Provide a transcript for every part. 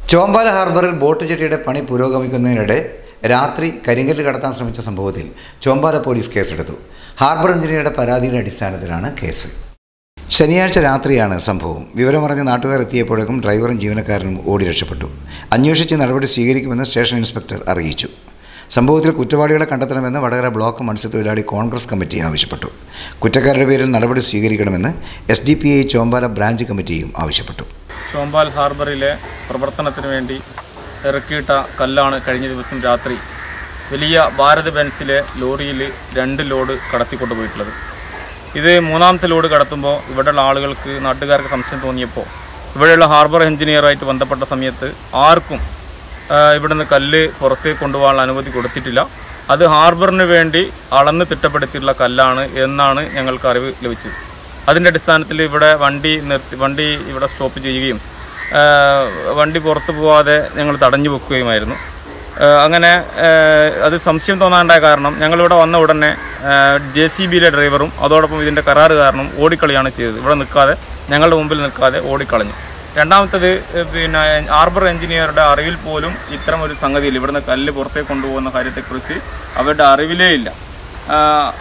ചോമ്പാല ഹാർബറിൽ ബോട്ട് ജെട്ടിയുടെ പണി പുരോഗമിക്കുന്നതിനിടെ രാത്രി കരിങ്കല്ല് കടത്താൻ ശ്രമിച്ച സംഭവത്തിൽ ചോമ്പാല പോലീസ് കേസെടുത്തു ഹാർബർ എഞ്ചിനീയറുടെ പരാതിയുടെ അടിസ്ഥാനത്തിലാണ് കേസ് ശനിയാഴ്ച രാത്രിയാണ് സംഭവം വിവരമറിഞ്ഞ നാട്ടുകാർ എത്തിയപ്പോഴേക്കും ഡ്രൈവറും ജീവനക്കാരനും ഓടി രക്ഷപ്പെട്ടു അന്വേഷിച്ച് നടപടി സ്വീകരിക്കുമെന്ന് സ്റ്റേഷൻ ഇൻസ്പെക്ടർ അറിയിച്ചു സംഭവത്തിൽ കുറ്റവാളികളെ കണ്ടെത്തണമെന്ന് വടകര ബ്ലോക്ക് മത്സ്യത്തൊഴിലാളി കോൺഗ്രസ് കമ്മിറ്റി ആവശ്യപ്പെട്ടു കുറ്റക്കാരുടെ പേരിൽ നടപടി സ്വീകരിക്കണമെന്ന് S D P I Chombala branch കമ്മിറ്റിയും ആവശ്യപ്പെട്ടു ചോമ്പാൽ ഹാർബറിലെ പ്രവർത്തനത്തിന് വേണ്ടി ഇറക്കിയിട്ട കല്ലാണ് കഴിഞ്ഞ ദിവസം രാത്രി വലിയ ഭാരത് ബെൻസിലെ ലോറിയിൽ രണ്ട് ലോഡ് കടത്തിക്കൊണ്ട് പോയിട്ടുള്ളത് ഇത് മൂന്നാമത്തെ ലോഡ് കടത്തുമ്പോൾ ഇവിടെയുള്ള ആളുകൾക്ക് നാട്ടുകാർക്ക് സംശയം തോന്നിയപ്പോൾ ഇവിടെയുള്ള ഹാർബർ എഞ്ചിനീയറായിട്ട് ബന്ധപ്പെട്ട സമയത്ത് ആർക്കും ആ, ഇവിടുന്ന് കല്ല് പുറത്തേക്ക് കൊണ്ടുപോകാനുള്ള അനുമതി കൊടുത്തിട്ടില്ല അത് ഹാർബറിന് വേണ്ടി അളന്ന് തിട്ടപ്പെടുത്തിയിട്ടുള്ള കല്ലാണ് എന്നാണ് ഞങ്ങൾക്ക് അറിവ് ലഭിച്ചത് അതിൻ്റെ അടിസ്ഥാനത്തിൽ ഇവിടെ വണ്ടി നിർത്തി വണ്ടി ഇവിടെ സ്റ്റോപ്പ് ചെയ്യുകയും ആ, വണ്ടി പുറത്തു പോവാതെ ഞങ്ങൾ തടഞ്ഞു വെക്കുകയുമായിരുന്നു ആ, അങ്ങനെ ആ, അത് സംശയം തോന്നാണ്ടായ കാരണം ഞങ്ങളിവിടെ വന്ന ഉടനെ ജെ സി ബിയിലെ ഡ്രൈവറും അതോടൊപ്പം ഇതിൻ്റെ കരാറുകാരനും ഓടിക്കളിയാണ് ചെയ്തത് ഇവിടെ നിൽക്കാതെ ഞങ്ങളുടെ മുമ്പിൽ നിൽക്കാതെ ഓടിക്കളഞ്ഞു രണ്ടാമത്തത് ഏ, പിന്നെ ആർബർ എഞ്ചിനീയറുടെ അറിവിൽ പോലും ഇത്തരം ഒരു സംഗതിയിൽ ഇവിടുന്ന് കല്ല് പുറത്തേക്ക് കൊണ്ടുപോകുന്ന കാര്യത്തെക്കുറിച്ച് അവരുടെ അറിവിലേ ഇല്ല ആ,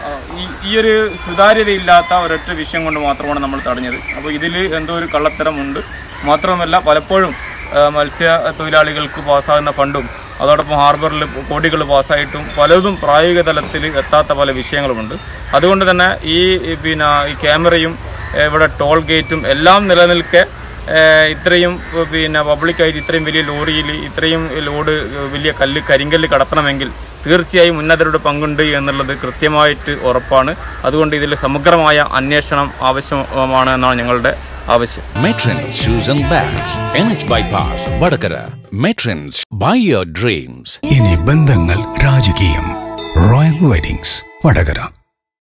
ഈ ഈ ഒരു സുതാര്യതയില്ലാത്ത ഒരൊറ്റ വിഷയം കൊണ്ട് മാത്രമാണ് നമ്മൾ തടഞ്ഞത് അപ്പോൾ ഇതിൽ എന്തോ ഒരു കള്ളത്തരമുണ്ട് മാത്രമല്ല പലപ്പോഴും ആ, മത്സ്യ തൊഴിലാളികൾക്ക് പാസ്സാകുന്ന ഫണ്ടും അതോടൊപ്പം ഹാർബറിൽ കോടികൾ പാസ്സായിട്ടും പലതും പ്രായോഗിക തലത്തിൽ എത്താത്ത പല വിഷയങ്ങളുമുണ്ട് അതുകൊണ്ട് തന്നെ ഈ ഈ പിന്നെ ഈ ക്യാമറയും ഏ, ഇവിടെ ടോൾ ഗേറ്റും എല്ലാം നിലനിൽക്കെ ഏഹ് ഇത്രയും ഏഹ് പിന്നെ പബ്ലിക്കായിട്ട് ഇത്രയും വലിയ ലോറിയിൽ ഇത്രയും ലോഡ് ഏഹ് വലിയ കല്ല് കരിങ്കല്ല് കടത്തണമെങ്കിൽ തീർച്ചയായും ഉന്നതരുടെ പങ്കുണ്ട് എന്നുള്ളത് കൃത്യമായിട്ട് ഉറപ്പാണ് അതുകൊണ്ട് ഇതിൽ സമഗ്രമായ അന്വേഷണം ആവശ്യമാണ് എന്നാണ് ഞങ്ങളുടെ ആവശ്യം Matrons Shoes and Bags, NH Bypass, Vadakara. Matrons, buy your dreams. ഇനി ബന്ധങ്ങൾ രാജകീയം റോയൽ വെഡിങ്സ് വടകര